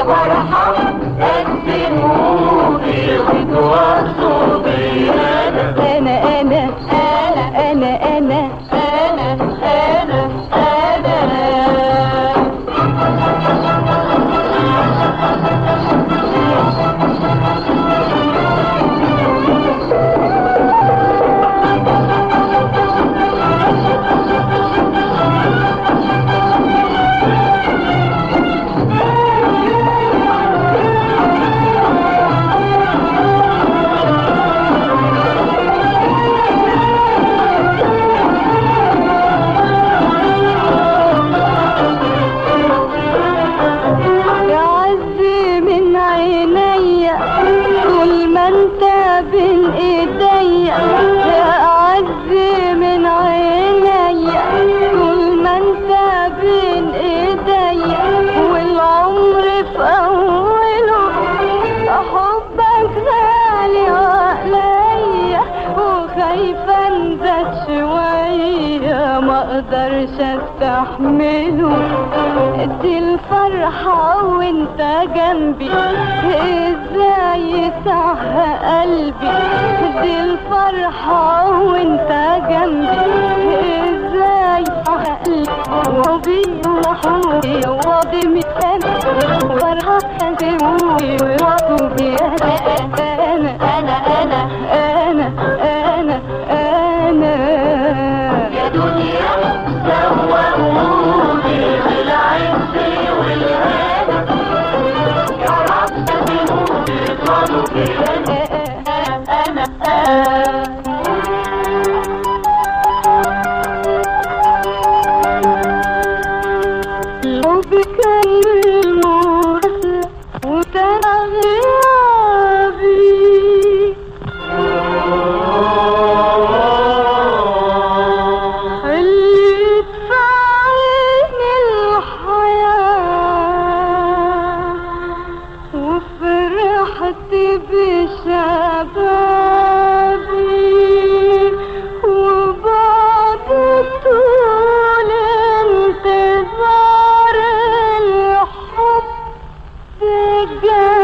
فرحة قدموني وتوصوا بيا أنا انا انا انا انا انا أنا أنا أنا يا عزي من عينيا طول ما انت بين ايديا يا عزي من عينيا طول ما انت بين ايديا والعمر في اوله حبك غالي عليا وخايفة انزل شوية ما اقدرش استحمله دي الفرحة وانت جنبي ازاي صح قلبي دي الفرحة وانت جنبي ازاي صح قلبي وحبي وضي مثال وفرحة تنتهي ووضي انا أنا أنا انا انا انا يا دنيا سوقوني بالعز والهنا يا رب تهوني اضمنوا بيا أنا أنا حبك المرسل وترى غيابي اللي تفعلني الحياة وفرحت بشبابي وبعد طول انتظار الحب جاي